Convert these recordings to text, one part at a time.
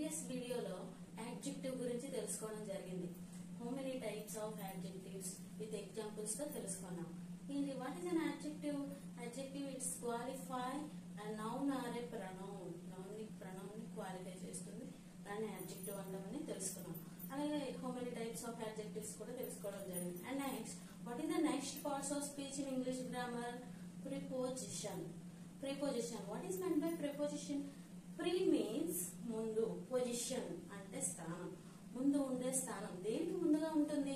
Previous వీడియోలో adjective గురించి తెలుసుకోవడం జరిగింది how many types of adjectives with examples తో తెలుసుకున్నాం ఏంటి what is an adjective adjective it's qualify and noun or a pronoun noun ని ప్రనౌన్ ని క్వాలిఫై చేస్తుంది దాన్ని యాడ్జెక్టివ్ అంటామని తెలుసుకున్నాం అలాగే how many types of adjectives కూడా తెలుసుకోవడం జరిగింది and next what is the next parts of speech in English grammar preposition preposition what is meant by preposition pre means ముందు పొజిషన్ అంటే స్థానం ముందు ఉండే స్థానం దేనికి ముందుగా ఉంటుంది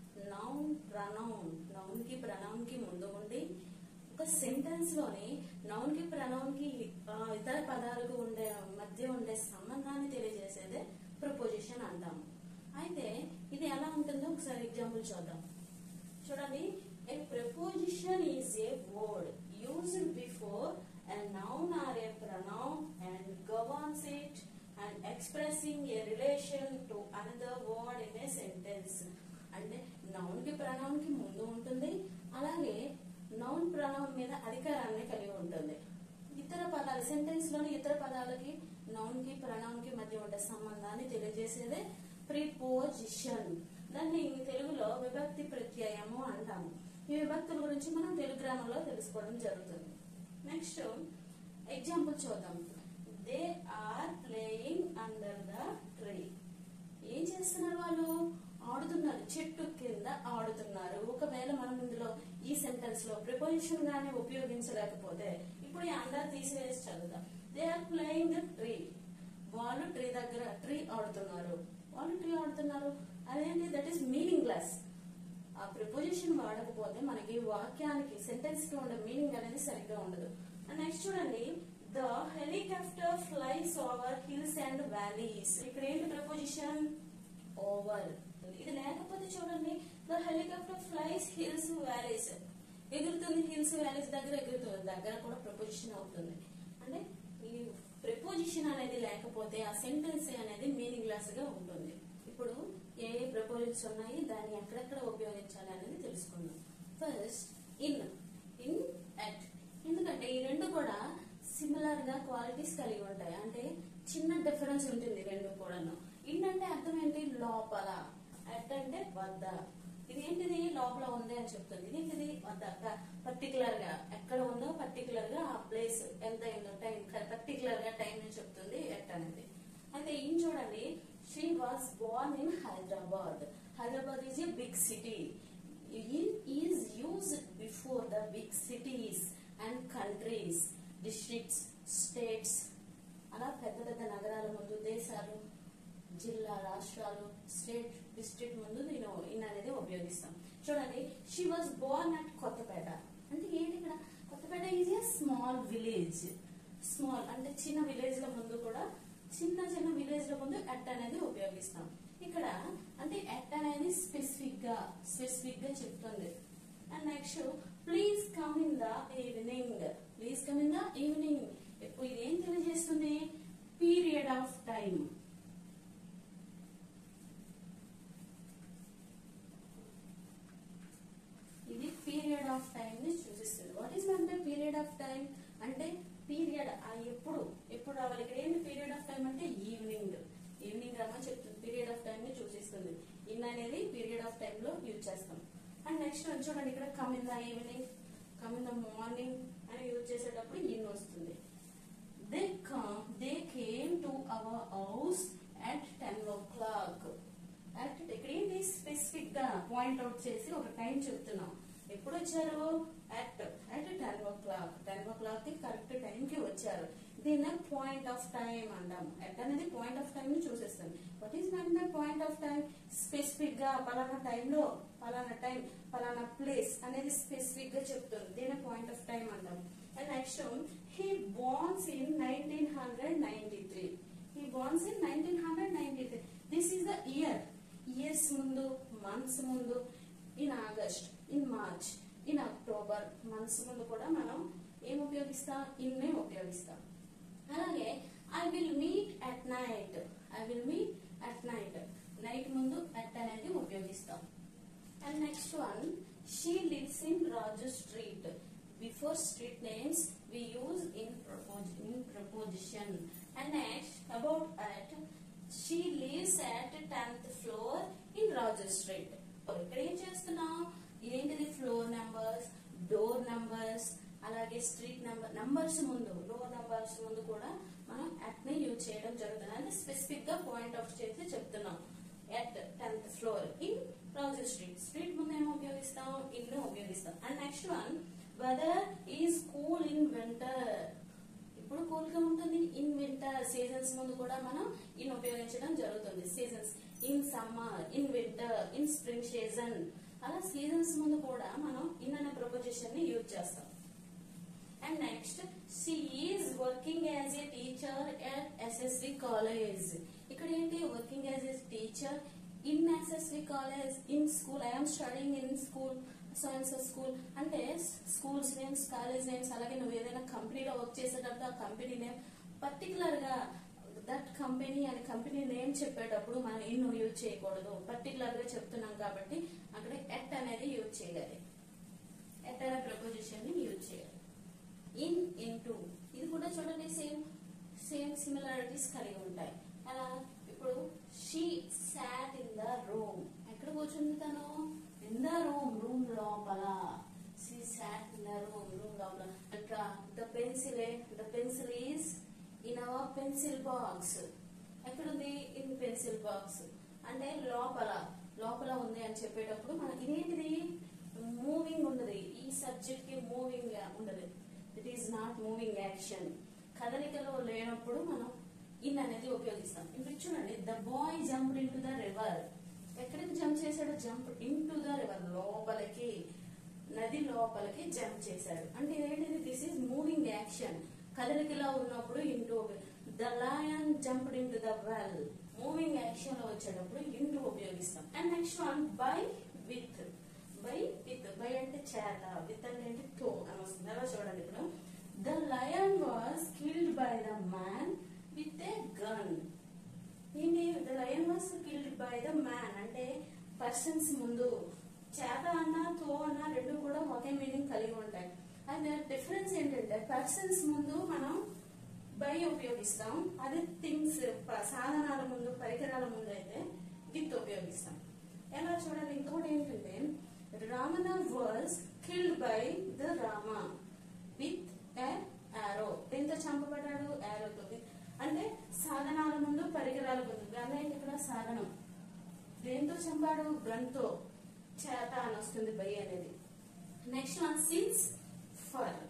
నౌన్ ప్రనౌన్ నౌన్ కి ప్రనౌన్ కి ముందు ఉండి ఒక సెంటెన్స్ లోని నౌన్ కి ప్రనౌన్ కి ఆ, ఇతర పదాలకు ఉండే మధ్య ఉండే సంబంధాన్ని తెలియజేసేదే ప్రపోజిషన్ అంటాము అయితే ఇది ఎలా ఉంటుందో ఒకసారి ఎగ్జాంపుల్ చూద్దాం చూడండి a preposition is a word used before a noun or a pronoun and governs it and expressing a relation to another word in a sentence అంటే నౌన్ కి ప్రనౌన్ కి ముందు ఉంటుంది అలాగే నౌన్ ప్రనౌన్ మీద అధికారాన్ని కలిగి ఉంటుంది ఇతర పదాలు సెంటెన్స్ లోని ఇతర పదాలకి నౌన్ కి ప్రనౌన్ కి మధ్య ఉండే సంబంధాన్ని తెలియజేసేదే ప్రిపోజిషన్ దాన్ని తెలుగులో విభక్తి ప్రత్యయము అంటాము ఈ విభక్తుల గురించి మనం తెలుగు గ్రామంలో తెలుసుకోవడం జరుగుతుంది నెక్స్ట్ ఎగ్జాంపుల్ చూద్దాం they are playing under the tree ఏం చేస్తున్నారు వాళ్ళు ఆడుతున్నారు చెట్టు కింద ఆడుతున్నారు ఒకవేళ మనం ఇందులో ఈ సెంటెన్స్ లో ప్రిపోజిషన్ గానే ఉపయోగించలేకపోతే ఇప్పుడు ఈ అండర్ తీసివేసి చదువుదాం they are playing the tree వాళ్ళు ట్రీ దగ్గర ట్రీ ఆడుతున్నారు వాళ్ళు ట్రీ ఆడుతున్నారు అదేంటి దట్ ఈస్ మీనింగ్ లెస్ ఆ ప్రిపోజిషన్ వాడకపోతే మనకి వాక్యానికి సెంటెన్స్ కి ఉండే మీనింగ్ అనేది సరిగ్గా ఉండదు నెక్స్ట్ చూడండి the helicopter flies over hills and valleys ఇక్కడ ఏంటి ప్రపోజిషన్ ఓవర్ ఇది లేకపోతే చూడండి the helicopter flies hills valleys ఎగురుతుంది హిల్స్ వ్యాలీస్ దగ్గర ఎగురుతుంది దగ్గర కూడా ప్రపోజిషన్ అవుతుంది అంటే ఈ ప్రిపోజిషన్ అనేది లేకపోతే ఆ సెంటెన్స్ అనేది మీనింగ్ లెస్ గా ఉంటుంది ఇప్పుడు ఏ ఏ ప్రపోజల్స్ ఉన్నాయి దాన్ని ఎక్కడెక్కడ ఉపయోగించాలి అనేది తెలుసుకుందాం ఫస్ట్ ఇన్ ఇన్ అట్ ఎందుకంటే ఈ రెండు కూడా సిమిలర్ గా క్వాలిటీస్ కలిగి ఉంటాయి అంటే చిన్న డిఫరెన్స్ ఉంటుంది రెండు కూడాను ఇన్ అంటే అర్థం ఏంటి లోపల అట్ అంటే వద్ద ఇది ఏంటిది లోపల ఉంది అని చెప్తుంది ఇది ఏంటిది వద్ద పర్టికులర్ గా ఎక్కడ ఉందో పర్టికులర్ గా ఆ ప్లేస్ ఎంత అయిందో టైం పర్టికులర్ గా టైం అని చెప్తుంది ఎట్ అనేది అయితే ఇన్ చూడండి she was born in Hyderabad Hyderabad is a big city in is used before the big cities and countries districts states అలా పెద్ద పెద్ద నగరాల ముందు దేశాలు జిల్లా రాష్ట్రాలు స్టేట్ డిస్ట్రిక్ట్ ముందు నేను ఇన్ అనేది ఉపయోగిస్తాం చూడండి she was born at Kothapeta అంటే ఏంటి ఇక్కడ Kothapeta is a small village small అంటే చిన్న విలేజ్ ల ముందు కూడా చిన్న చిన్న విలేజ్ ల ముందు అట్ అనేది ఉపయోగిస్తాం ఇక్కడ అంటే అట్ అనేది స్పెసిఫిక్ గా స్పెసిఫిక్ గా చెప్తుంది and next please come in the evening please come in the evening ఇప్పుడు ఇదేం తెలియజేస్తుంది పీరియడ్ ఆఫ్ టైం ఇది పీరియడ్ ఆఫ్ టైం ని సూచిస్తుంది వాట్ ఈస్ అంటే పీరియడ్ ఆఫ్ టైం అంటే పీరియడ్ ఆ ఎప్పుడు ఎప్పుడు రావాలి ఇక్కడ ఏంటి పీరియడ్ ఆఫ్ టైం అంటే ఈవినింగ్ ఈవినింగ్ రమ్మని చెప్తుంది పీరియడ్ ఆఫ్ టైం ని సూచిస్తుంది ఇన్ అనేది పీరియడ్ ఆఫ్ టైం లో యూజ్ చేస్తాం అండ్ నెక్స్ట్ చూడండి ఇక్కడ come in the evening come in the morning అని యూజ్ చేసేటప్పుడు ఇన్ వస్తుంది they come they came to our house at ten o'clock at ఇక్కడ ఏంటి స్పెసిఫిక్ గా పాయింట్ అవుట్ చేసి ఒక టైం చెప్తున్నాం ఎప్పుడు వచ్చారు at at ten o'clock ten o'clock కి కరెక్ట్ టైం కి వచ్చారు దీన్ని పాయింట్ ఆఫ్ టైం అంటాము ఎట్ అనేది పాయింట్ ఆఫ్ టైం ని చూసేస్తాం what is meant by point of time specific గా పలానా టైంలో పలానా టైం పలానా ప్లేస్ అనేది స్పెసిఫిక్ గా చెప్తుంది దీన్ని పాయింట్ ఆఫ్ టైం అంటాం and next he borns in nineteen hundred ninety three he borns in nineteen hundred ninety three this is the year years ముందు మంత్స్ ముందు in August in March in October months ముందు కూడా మనం ఏం ఉపయోగిస్తాం ఇన్నే ఉపయోగిస్తాం అలాగే I will meet at night I will meet at night night ముందు అట్ అనేది ఉపయోగిస్తాం and next one she lives in Raju street before street names we use in, propos- in proposition. And next, about at, she lives at tenth floor in Rajar street ఇక్కడ ఏం చేస్తున్నాం ఏంటిది floor numbers door numbers అలాగే street number numbers ముందు door numbers ముందు కూడా మనం at ని యూజ్ చేయడం జరుగుతుంది అంటే స్పెసిఫిక్ గా పాయింట్ అవుట్ చేసి చెప్తున్నాం at tenth floor in Rajar street street ముందు ఏమో ఉపయోగిస్తాం ఇన్ ఉపయోగిస్తాం and next one weather is cool in winter ఇప్పుడు కూల్ గా ఉంటుంది ఇన్ వింటర్ సీజన్స్ ముందు కూడా మనం ఇన్ ఉపయోగించడం జరుగుతుంది seasons in summer in winter in spring season అలా సీజన్స్ ముందు కూడా మనం ఇన్ అనే ప్రపోజిషన్ ని యూజ్ చేస్తాం and next she is working as a teacher at SSV college ఇక్కడ ఏంటి working as a teacher in SSV college in school I'm studying in school so and so school అంటే schools names college names అలాగే నువ్వు ఏదైనా కంపెనీలో work చేసేటప్పుడు ఆ company name particular గా దట్ కంపెనీ అని కంపెనీ నేమ్ చెప్పేటప్పుడు మనం ఇన్ యూజ్ చేయకూడదు పర్టికులర్ గా చెప్తున్నాం కాబట్టి అక్కడ ఎట్ అనేది యూజ్ చేయాలి ఎట్ అనే ప్రపోజిషన్ ని యూజ్ చేయాలి ఇన్ ఇన్ టు ఇది కూడా చూడండి సేమ్ సేమ్ సిమిలారిటీస్ కలిగి ఉంటాయి అలా ఇప్పుడు she sat in the room ఎక్కడ కూర్చుంది తను ఇన్ ద రూమ్ రూమ్ లోపల she sat in the room room లోపల అట్లా the pencil the pencil is in our pencil box ఎక్కడుంది ఇన్ పెన్సిల్ బాక్స్ అంటే లోపల లోపల ఉంది అని చెప్పేటప్పుడు మన ఇదేంటిది మూవింగ్ ఉండదు ఈ సబ్జెక్ట్ కి మూవింగ్ ఉండదు it is not moving action కదలికలో లేనప్పుడు మనం ఇన్ అనేది ఉపయోగిస్తాం ఇప్పుడు చూడండి the boy jump into the river ఎక్కడికి జంప్ చేశాడు jump into the river లోపలికి నది లోపలికి జంప్ చేశాడు అంటే ఏంటిది దిస్ ఈస్ మూవింగ్ యాక్షన్ కదలికలో ఉన్నప్పుడు into the lion jump into the well moving action లో వచ్చేటప్పుడు ఇంటూ ఉపయోగిస్తాం and next one by with by with by అంటే చేత విత్ అంటే ఏంటి తో అని వస్తుంది అలా చూడండి ఇప్పుడు the lion was killed by the man with a gun ఏంటి the lion was killed by the man అంటే పర్సన్స్ ముందు చేత అన్న తో అన్న రెండు కూడా ఒకే మీనింగ్ కలిగి ఉంటాయి అయితే డిఫరెన్స్ ఏంటంటే పర్సన్స్ ముందు మనం బై ఉపయోగిస్తాం అదే థింగ్స్ సాధనాల ముందు పరికరాల ముందు అయితే విత్ ఉపయోగిస్తాం ఎలా చూడాలి ఇంకోటి ఏంటంటే Ravana was killed by the Rama with arrow దేంతో చంపబడ్డాడు ఆరోతో అంటే సాధనాల ముందు పరికరాల ముందు గన్ ఏంటి ఇక్కడ సాధనం దేంతో చంపాడు గన్తో చేత అని వస్తుంది బై అనేది next one since for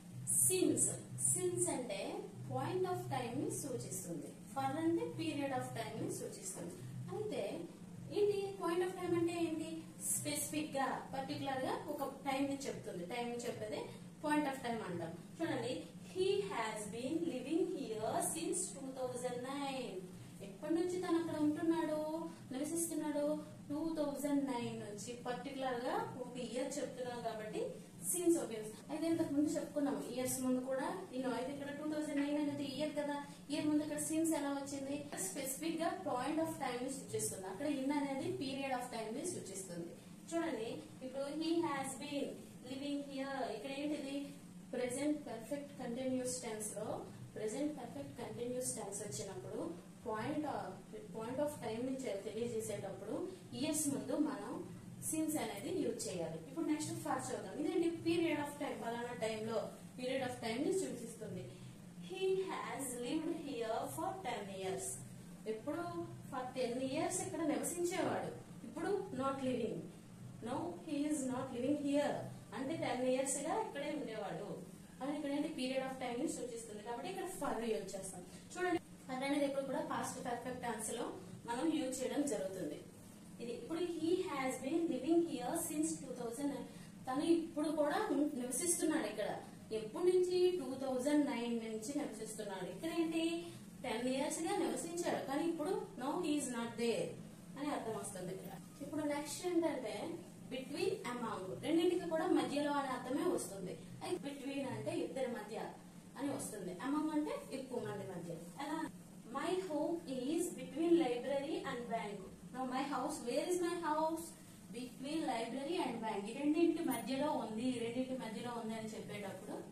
since since అంటే పాయింట్ ఆఫ్ టైం ని సూచిస్తుంది ఫర్ అంటే పీరియడ్ ఆఫ్ టైం ని సూచిస్తుంది అయితే ఏంటి పాయింట్ ఆఫ్ టైం అంటే ఏంటి స్పెసిఫిక్ గా పర్టికులర్ గా ఒక టైం ని చెప్తుంది టైం ని చెప్పేది పాయింట్ ఆఫ్ టైం అంటాం చూడండి he has been living here since two thousand nine ఎప్పటి నుంచి తను అక్కడ ఉంటున్నాడు నివసిస్తున్నాడు టూ థౌజండ్ నైన్ నుంచి పర్టికులర్ గా ఒక ఇయర్ చెప్తున్నాం కాబట్టి సీన్స్ ఉపయోగిస్తాం అయితే ఇంతకు ముందు చెప్పుకున్నాం ఇయర్స్ ముందు కూడా నేను అయితే ఇక్కడ టూ థౌజండ్ నైన్ అనేది ఇయర్ కదా ఇయర్ ముందు ఇక్కడ సీన్స్ ఎలా వచ్చింది స్పెసిఫిక్ గా పాయింట్ ఆఫ్ టైం ని సూచిస్తుంది అక్కడ ఇన్ అనేది పీరియడ్ ఆఫ్ టైం ని సూచిస్తుంది చూడండి ఇప్పుడు he has been living here ఇక్కడ ఏంటిది ప్రెసెంట్ పర్ఫెక్ట్ కంటిన్యూస్ టెన్స్ లో ప్రెసెంట్ పర్ఫెక్ట్ కంటిన్యూస్ టెన్స్ వచ్చినప్పుడు పాయింట్ పాయింట్ ఆఫ్ టైం ని తెలియజేసేటప్పుడు ఇయర్స్ ముందు మనం సిన్స్ అనేది యూజ్ చేయాలి ఇప్పుడు నెక్స్ట్ ఫర్ చూద్దాం ఇదేంటి పీరియడ్ ఆఫ్ టైం పలానా టైంలో పీరియడ్ ఆఫ్ టైం ని సూచిస్తుంది he has lived here for ten years ఎప్పుడు ఫర్ టెన్ ఇయర్స్ ఇక్కడ నివసించేవాడు ఇప్పుడు not living no he is not living here అంటే టెన్ ఇయర్స్ గా ఇక్కడే ఉండేవాడు అని ఇక్కడ ఏంటి పీరియడ్ ఆఫ్ టైం ని సూచిస్తుంది కాబట్టి ఇక్కడ ఫర్ యూజ్ చేస్తాం చూడండి ఫర్ అనేది ఎప్పుడు కూడా పాస్ట్ పర్ఫెక్ట్ టెన్స్ లో మనం యూజ్ చేయడం జరుగుతుంది ఇది ఇప్పుడు he has been living here since two thousand తను ఇప్పుడు కూడా నివసిస్తున్నాడు ఇక్కడ ఎప్పటి నుంచి టూ థౌజండ్ నైన్ నుంచి నివసిస్తున్నాడు ఇక్కడ ఏంటి టెన్ ఇయర్స్ గా నివసించాడు కానీ ఇప్పుడు నో హీఈస్ నాట్ దేర్ అని అర్థం వస్తుంది ఇక్కడ ఇప్పుడు నెక్స్ట్ ఏంటంటే బిట్వీన్ అమాంగ్ రెండింటికి కూడా మధ్యలో అనే అర్థమే వస్తుంది అయితే బిట్వీన్ అంటే ఇద్దరి మధ్య అని వస్తుంది అమాంగ్ అంటే ఎక్కువ మంది మధ్య ఎలా my home is between library and bank no my house where is my house between library and bank ఈ రెండింటి మధ్యలో ఉంది ఈ రెండింటి మధ్యలో ఉంది అని చెప్పేటప్పుడు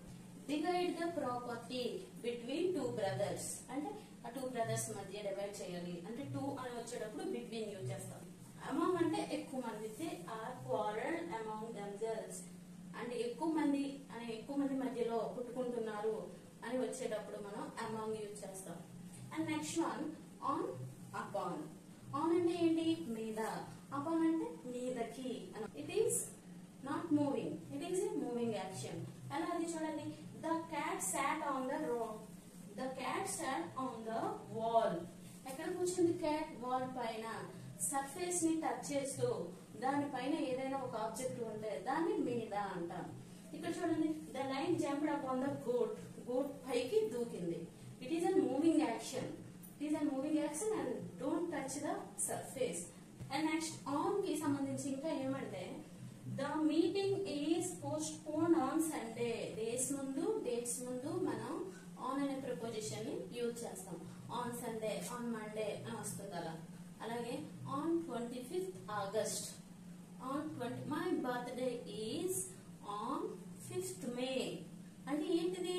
divide the property between two brothers అంటే ఆ టూ బ్రదర్స్ మధ్య డివైడ్ చేయాలి అంటే టూ అని వచ్చేటప్పుడు బిట్వీన్ యూజ్ చేస్తాం అమాంగ్ అంటే ఎక్కువ మంది ఆర్ క్వారల్ అమాంగ్ దెమ్సెల్స్ అంటే ఎక్కువ మంది అని ఎక్కువ మంది మధ్యలో పుట్టుకుంటున్నారు అని వచ్చేటప్పుడు మనం అమాంగ్ యూజ్ చేస్తాం and next one on upon on అంటే ఏంటి మీద అపాన్ అంటే మీదకి it is not moving it is a moving action ఎలా అది చూడండి the cat sat on the row the cat sat on the wall ఎక్కడ కూర్చుంది క్యాట్ వాల్ పైన సర్ఫేస్ ని టచ్ చేస్తూ దానిపైన ఏదైనా ఒక ఆబ్జెక్ట్ ఉంటే దాన్ని మీద అంటాం ఇక్కడ చూడండి the lion jumped up on the goat goat పైకి దూకింది it is a moving action it is a moving action and don't touch the surface and next on కి సంబంధించి ఇంకా ఏమంటే the meeting is postpone on Sunday days ముందు dates ముందు మనం on అనే ప్రపోజిషన్ ని యూజ్ చేస్తాం ఆన్ సండే ఆన్ మండే అని వస్తుంది అలా అలాగే on twenty fifth August on twenty my birthday is on fifth May అంటే ఏంటిది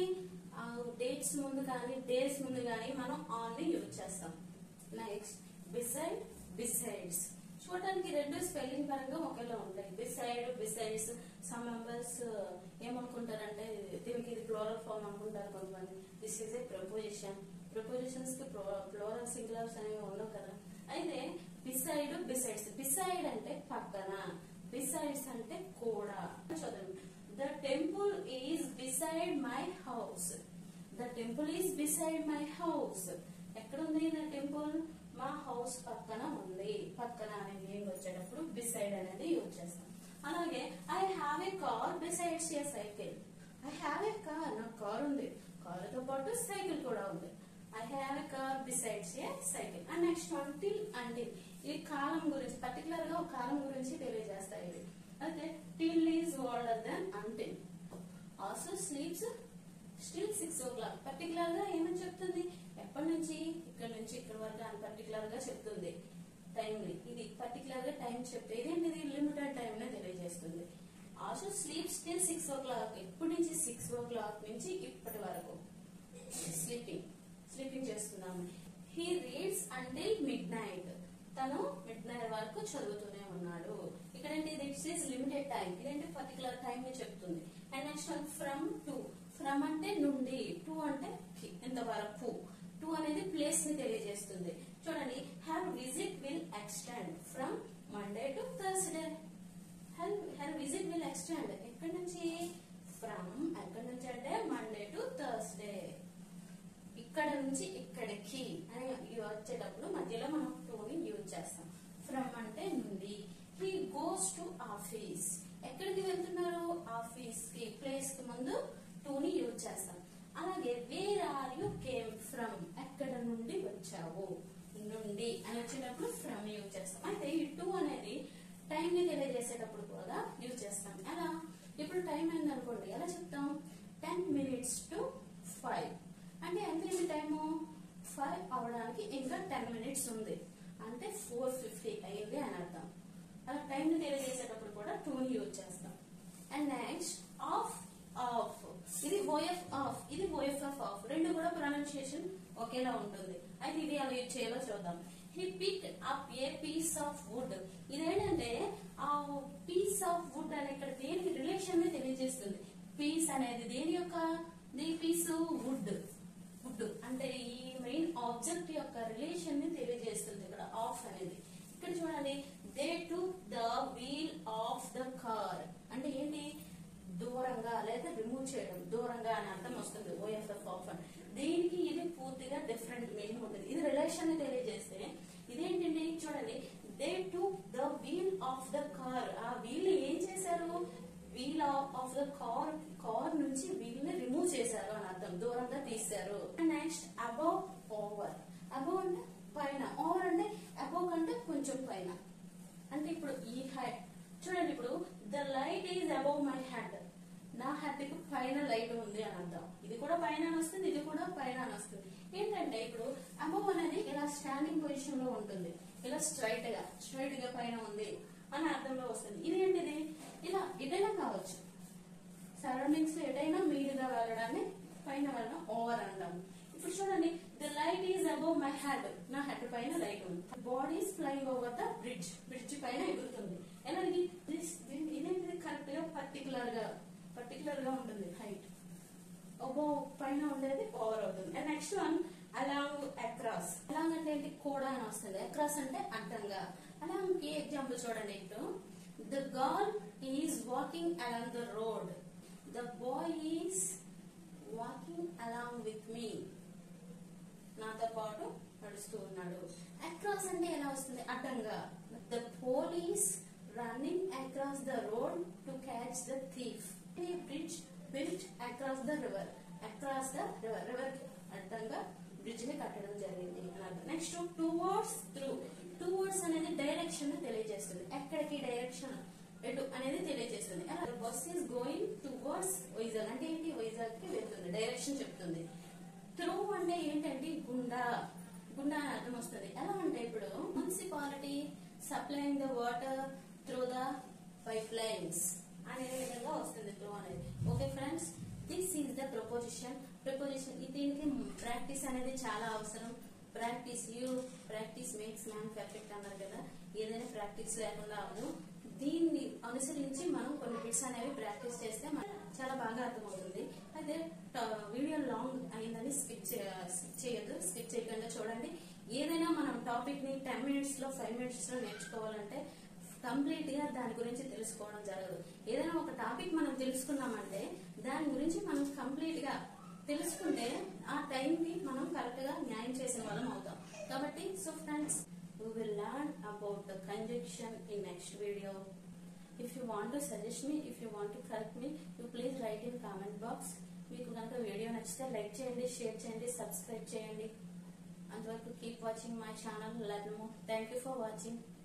డేట్స్ ముందు కానీ డేస్ ముందు కానీ మనం ఆన్ ని యూజ్ చేస్తాం నెక్స్ట్ బిసైడ్ బిసైడ్స్ చూడడానికి రెండు స్పెల్లింగ్ పరంగా ఒకేలా ఉంటాయి బిసైడ్ బిసైడ్స్ సమ్ మెంబర్స్ ఏమనుకుంటారంటే దీనికి ఇది ఫ్లోరల్ ఫామ్ అనుకుంటారు కొంతమంది this is a preposition prepositions కి ఫ్లోరల్ సింగులర్స్ అనేవి ఉండవు కదా అయితే బిసైడ్ బిసైడ్స్ బిసైడ్ అంటే పక్కన బిసైడ్స్ అంటే కూడా చదవండి the temple is beside my house the temple is beside my house ఎక్కడ ఉంది ద టెంపుల్ మా హౌస్ పక్కన ఉంది పక్కన అనే నేమ్ వచ్చేటప్పుడు బిసైడ్ అనేది యూజ్ చేస్తాం అలాగే I have a car besides a cycle I have a car నాకు కార్ ఉంది కారుతో పాటు సైకిల్ కూడా ఉంది I have a car besides a cycle and next one till until ఈ కాలం గురించి పర్టికులర్ గా ఒక కాలం గురించి తెలియజేస్తాయి ఇవి అయితే till is older than until also sleeps till six o'clock particular గా ఏమని చెప్తుంది ఎప్పటి నుంచి ఇక్కడ నుంచి ఇక్కడ వరకు అని పర్టికులర్ గా చెప్తుంది టైం ఇది పర్టికులర్ గా టైం చెప్తే ఇదేంటిది లిమిటెడ్ టైం నే తెలియజేస్తుంది also sleep till six o'clock ఇప్పటి నుంచి సిక్స్ ఓ క్లాక్ నుంచి ఇప్పటి వరకు స్లీపింగ్ స్లీపింగ్ చేస్తున్నాము he reads until midnight తను మిడ్ నైట్ వరకు చదువుతూనే ఉన్నాడు ఇక్కడ ఏంటి దిట్స్ ఈస్ లిమిటెడ్ టైం ఇదేంటి పర్టికులర్ టైం ని చెప్తుంది and next one from to from అంటే నుండి టు అంటే ఇంత వరకు టు అనేది ప్లేస్ ని తెలియజేస్తుంది చూడండి her visit will extend from Monday to Thursday her her visit will extend ఎక్కడి నుంచి ఫ్రమ్ ఎక్కడి నుంచి అంటే మండే టు థర్స్డే ఇక్కడ నుంచి ఇక్కడికి అని వచ్చేటప్పుడు మధ్యలో మనం టూని యూజ్ చేస్తాం ఫ్రమ్ అంటే నుండి హీ గోస్ టు ఆఫీస్ ఎక్కడికి వెళ్తున్నారు ఆఫీస్ కి ప్లేస్ కి ముందు టూని యూజ్ చేస్తాం అలాగే where are you came from ఎక్కడ నుండి వచ్చావు నుండి అని వచ్చినప్పుడు ఫ్రమ్ యూజ్ చేస్తాం అయితే ఈ టూ అనేది టైం ని తెలియజేసేటప్పుడు కూడా యూజ్ చేస్తాం ఎలా ఇప్పుడు టైం అయింది అనుకోండి ఎలా చెప్తాం టెన్ మినిట్స్ టు ఫైవ్ అంటే ఎంత అయింది టైము ఫైవ్ అవడానికి ఇంకా టెన్ మినిట్స్ ఉంది అంటే ఫోర్ ఫిఫ్టీ అయింది అని అర్థం అలా టైం ని తెలియజేసేటప్పుడు కూడా టూ ని యూజ్ చేస్తాం అండ్ నెక్స్ట్ ఆఫ్ ఆఫ్ ఇది ఓఎఫ్ ఆఫ్ ఇది ఓఎఫ్ ఆఫ్ ఆఫ్ రెండు కూడా ప్రొనౌన్సియేషన్ ఒకేలా ఉంటుంది అయితే ఇది ఎలా యూజ్ చేయాలో చూద్దాం he pick up a piece of wood ఇదేంటంటే ఆ పీస్ ఆఫ్ వుడ్ అనే ఇక్కడ దేనికి రిలేషన్ ని తెలియజేస్తుంది పీస్ అనేది దేని యొక్క ది పీస్ వుడ్ వుడ్ అంటే ఈ మెయిన్ ఆబ్జెక్ట్ యొక్క రిలేషన్ ని తెలియజేస్తుంది ఇక్కడ ఆఫ్ అనేది ఇక్కడ చూడండి they to the wheel off the car అంటే ఏంటి దూరంగా లేదా రిమూవ్ చేయడం దూరంగా అని అర్థం వస్తుంది ఓఎఫ్ఎఫ్ ఆఫ్ అని దీనికి ఇది పూర్తిగా డిఫరెంట్ మీనింగ్ ఉంటుంది ఇది రిలేషన్ ని తెలియజేస్తే ఇదేంటండి చూడండి they to the wheel off the car ఆ వీల్ ఏం చేశారు wheel off the car car నుంచి వీల్ ని రిమూవ్ చేశారు అని అర్థం దూరంగా తీశారు నెక్స్ట్ అబౌవ్ ఓవర్ అబౌవ్ అంటే పైన ఓవర్ అంటే అబౌవ్ కంటే కొంచెం పైన అంటే ఇప్పుడు ఈ హైట్ చూడండి ఇప్పుడు the light is above my head నా హెడ్ కి పైన లైట్ ఉంది అని అర్థం ఇది కూడా పైన అని వస్తుంది ఇది కూడా పైన అని వస్తుంది ఏంటంటే ఇప్పుడు అబౌవ్ అనేది ఇలా స్టాండింగ్ పొజిషన్ లో ఉంటుంది ఇలా స్ట్రైట్ గా స్ట్రైట్ గా పైన ఉంది అని అర్థంలో వస్తుంది ఇది ఏంటిది ఇలా ఇటైనా కావచ్చు సరౌండింగ్స్ లో ఎటైనా మీదుగా వెళ్ళడాన్ని పైన వెళ్ళడం ఓవర్ అంటాం ఇప్పుడు చూడండి the light is above my head నా హెడ్ పైన లైట్ ఉంది body is flying over the bridge bridge పైన ఎగురుతుంది ఎలా ఇది This- దీని- ఇదేంటిది కరెక్ట్ గా పర్టికులర్ గా పర్టికులర్ గా ఉంటుంది హైట్ ఒబ్బో పైన ఉండేది ఓవర్ అవుతుంది and next one along across along అంటే ఏంటి కూడా అని వస్తుంది అక్రాస్ అంటే అడ్డంగా అలాంగ్ కి ఎగ్జాంపుల్ చూడండి ఇప్పుడు the girl is walking along the road the boy is walking along with me నాతో పాటు నడుస్తూ ఉన్నాడు అక్రాస్ అంటే ఎలా వస్తుంది అడ్డంగా the police running across the road to catch the thief bridge built across the river across the river river అడ్డంగా bridge ని కట్టడం జరిగింది next two words through towards అనేది డైరెక్షన్ తెలియజేస్తుంది ఎక్కడికి డైరెక్షన్ ఎటు అనేది తెలియజేస్తుంది bus is going to words Vizag అంటే ఏంటి వైజాగ్ కి వెళ్తుంది డైరెక్షన్ చెప్తుంది త్రూ అంటే ఏంటంటే గుండా గుండా అని అర్థం వస్తుంది ఎలా అంటే ఇప్పుడు municipality supplying the water through the pipe lines అనే విధంగా వస్తుంది త్రూ అనేది okay friends this is the preposition preposition దీనికి ప్రాక్టీస్ అనేది చాలా అవసరం practice you practice makes man perfect అన్నారు కదా ఏదైనా ప్రాక్టీస్ లేకుండా అవ్వదు దీన్ని అనుసరించి మనం కొన్ని బిట్స్ అనేవి ప్రాక్టీస్ చేస్తే మనకు చాలా బాగా అర్థమవుతుంది అయితే ట- వీడియో లాంగ్ అయిందని స్కిప్ స్కిప్ చేయొద్దు స్కిప్ చేయకుండా చూడండి ఏదైనా మనం టాపిక్ ని టెన్ మినిట్స్ లో ఫైవ్ మినిట్స్ లో నేర్చుకోవాలంటే కంప్లీట్ గా దాని గురించి తెలుసుకోవడం జరగదు ఏదైనా ఒక టాపిక్ మనం తెలుసుకున్నామంటే దాని గురించి మనం కంప్లీట్ గా తెలుసుకుంటే ఆ టైం కి మనం కరెక్ట్ గా న్యాయం చేసిన వాళ్ళం అవుతాం కాబట్టి so friends we will learn about the conjunction in next video if you want to suggest me if you want to correct me you please write in comment box మీకు కనుక వీడియో నచ్చితే like చేయండి share చేయండి subscribe చేయండి అంతవరకు keep watching my channel learn more thank you for watching